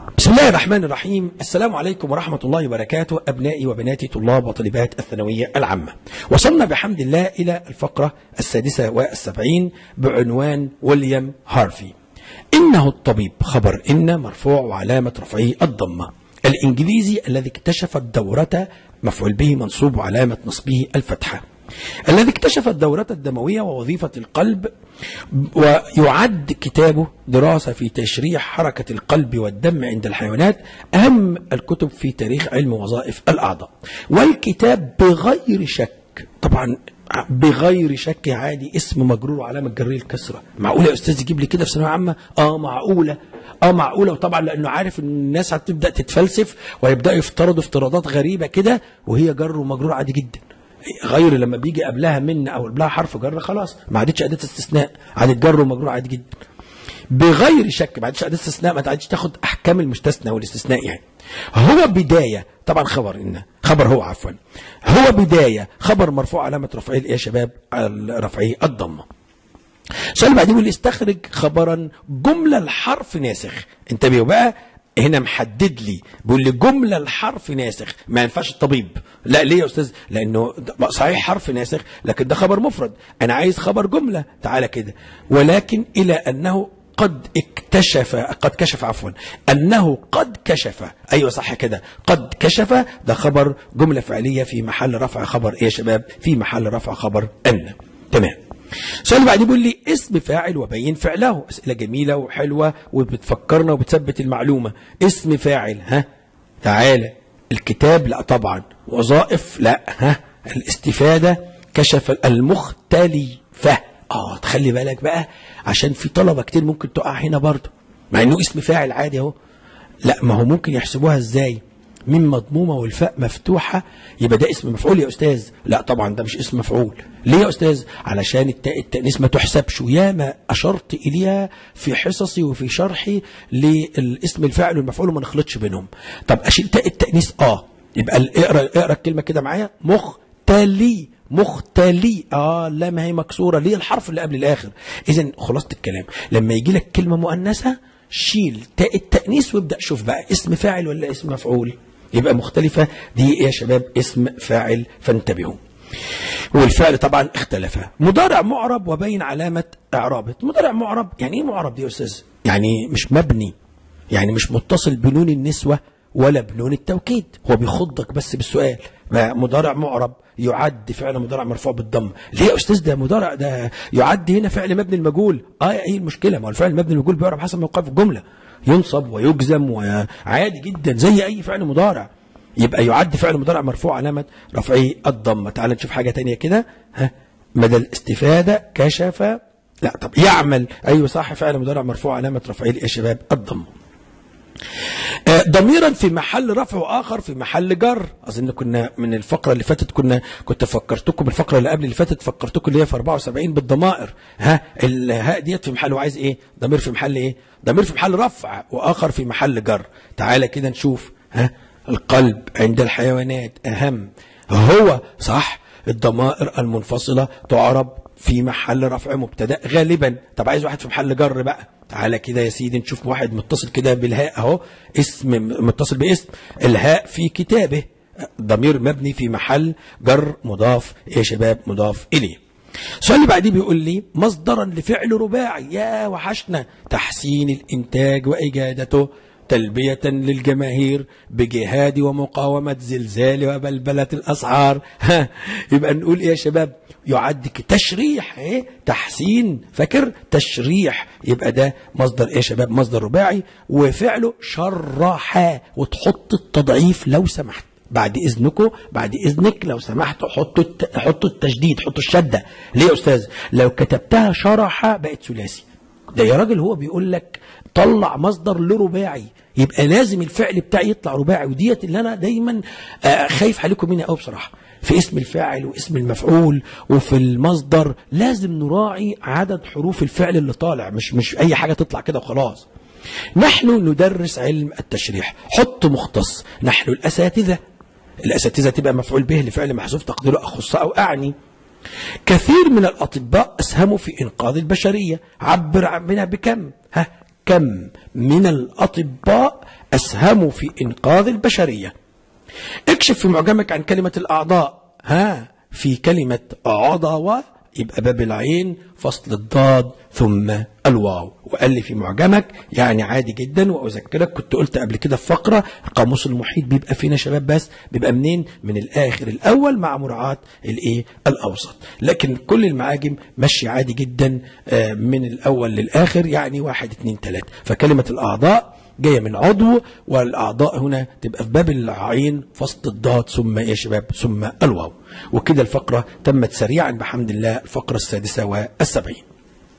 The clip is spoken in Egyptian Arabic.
بسم الله الرحمن الرحيم السلام عليكم ورحمة الله وبركاته أبنائي وبناتي طلاب وطالبات الثانوية العامة وصلنا بحمد الله إلى الفقرة السادسة والسبعين بعنوان ويليام هارفي إنه الطبيب خبر إن مرفوع وعلامة رفعه الضمة الإنجليزي الذي اكتشف الدورة مفعول به منصوب وعلامة نصبه الفتحة الذي اكتشف الدورة الدموية ووظيفة القلب ويعد كتابه دراسة في تشريح حركة القلب والدم عند الحيوانات أهم الكتب في تاريخ علم وظائف الأعضاء والكتاب بغير شك طبعا بغير شك عادي اسم مجرور وعلامة جريه الكسرة معقولة يا أستاذ يجيب لي كده في ثانوية عامة اه معقولة اه معقولة وطبعا لأنه عارف إن الناس هتبدأ تتفلسف ويبدأوا يفترضوا افتراضات غريبة كده وهي جر ومجرور عادي جدا غير لما بيجي قبلها من او قبلها حرف جر خلاص ما عادتش اداه استثناء عادت جر ومجرور عادي جدا بغير شك ما عادتش اداه استثناء ما عادتش تاخد احكام المستثنى والاستثناء يعني هو بدايه طبعا خبر ان خبر هو عفوا هو بدايه خبر مرفوع علامه رفعه يا شباب رفعه الضمه السؤال اللي بعدين بيقول استخرج خبرا جمله الحرف ناسخ انتبهوا بقى هنا محدد لي بيقول لي جمله الحرف ناسخ ما ينفعش الطبيب لا ليه يا استاذ لانه صحيح حرف ناسخ لكن ده خبر مفرد انا عايز خبر جمله تعالى كده ولكن الى انه قد اكتشف قد كشف عفوا انه قد كشف ايوه صح كده قد كشف ده خبر جمله فعليه في محل رفع خبر ايه يا شباب في محل رفع خبر ان تمام السؤال اللي بعديه بيقول لي اسم فاعل وبين فعله اسئله جميله وحلوه وبتفكرنا وبتثبت المعلومه اسم فاعل ها تعالى الكتاب لا طبعا وظائف لا ها الاستفاده كشف المختلفه اه تخلي بالك بقى عشان في طلبه كتير ممكن تقع هنا برضه مع انه اسم فاعل عادي اهو لا ما هو ممكن يحسبوها ازاي من مضمومة والفاء مفتوحة يبقى ده اسم مفعول يا أستاذ لا طبعا ده مش اسم مفعول ليه يا أستاذ علشان التاء التأنيث ما تحسبش وياما أشرت إليها في حصصي وفي شرحي للاسم الفاعل والمفعول وما نخلطش بينهم طب أشيل تاء التأنيث آه يبقى اقرا اقرا الكلمة كده معايا مختلي مختلي اه لا ما هي مكسوره ليه الحرف اللي قبل الاخر اذا خلاصه الكلام لما يجي لك كلمه مؤنثه شيل تاء التانيث وابدا شوف بقى اسم فاعل ولا اسم مفعول يبقى مختلفة دي يا شباب اسم فاعل فانتبهوا والفعل طبعا اختلف مضارع معرب وبين علامة اعرابه مضارع معرب يعني ايه معرب دي يا استاذ يعني مش مبني يعني مش متصل بنون النسوة ولا بنون التوكيد هو بيخضك بس بالسؤال مضارع معرب يعد فعل مضارع مرفوع بالضم ليه يا استاذ ده مضارع ده يعد هنا فعل مبني المجهول اه ايه المشكله ما هو الفعل المبني المجهول بيعرب حسب موقعه في الجمله ينصب ويجزم وعادي جدا زي اي فعل مضارع يبقى يعد فعل مضارع مرفوع علامة رفعه الضمة تعال نشوف حاجة تانية كده ها مدى الاستفادة كشف لا طب يعمل ايوه صح فعل مضارع مرفوع علامة رفعه يا شباب الضمة ضميرا في محل رفع واخر في محل جر اظن كنا من الفقره اللي فاتت كنا كنت فكرتكم الفقره اللي قبل اللي فاتت فكرتكم اللي هي في 74 بالضمائر ها الهاء ديت في محل وعايز ايه ضمير في محل ايه ضمير في محل رفع واخر في محل جر تعالى كده نشوف ها القلب عند الحيوانات اهم هو صح الضمائر المنفصله تعرب في محل رفع مبتدا غالبا طب عايز واحد في محل جر بقى تعالى كده يا سيدي نشوف واحد متصل كده بالهاء اهو اسم متصل باسم الهاء في كتابه ضمير مبني في محل جر مضاف يا شباب مضاف اليه السؤال اللي بعديه بيقول لي مصدرا لفعل رباعي يا وحشنا تحسين الانتاج واجادته تلبية للجماهير بجهاد ومقاومة زلزال وبلبلة الأسعار ها يبقى نقول إيه يا شباب يعد تشريح ايه تحسين فاكر تشريح يبقى ده مصدر ايه يا شباب مصدر رباعي وفعله شرح وتحط التضعيف لو سمحت بعد اذنكم بعد اذنك لو سمحت حطوا حطوا التشديد حطوا الشده ليه يا استاذ لو كتبتها شرح بقت ثلاثي ده يا راجل هو بيقول لك طلع مصدر لرباعي يبقى لازم الفعل بتاعي يطلع رباعي وديت اللي انا دايما خايف عليكم منها قوي بصراحه في اسم الفاعل واسم المفعول وفي المصدر لازم نراعي عدد حروف الفعل اللي طالع مش مش اي حاجه تطلع كده وخلاص نحن ندرس علم التشريح حط مختص نحن الاساتذه الاساتذه تبقى مفعول به لفعل محذوف تقديره اخص او اعني كثير من الاطباء اسهموا في انقاذ البشريه عبر عنها بكم ها كم من الأطباء أسهموا في إنقاذ البشرية اكشف في معجمك عن كلمة الأعضاء ها في كلمة عضوة يبقى باب العين فصل الضاد ثم الواو وقال لي في معجمك يعني عادي جدا واذكرك كنت قلت قبل كده في فقره القاموس المحيط بيبقى فينا شباب بس بيبقى منين من الاخر الاول مع مراعاه الايه الاوسط لكن كل المعاجم ماشيه عادي جدا آه، من الاول للاخر يعني واحد اتنين تلاته فكلمه الاعضاء جايه من عضو والاعضاء هنا تبقى في باب العين فصل الضاد ثم إيه يا شباب ثم الواو وكده الفقره تمت سريعا بحمد الله الفقره السادسه والسبعين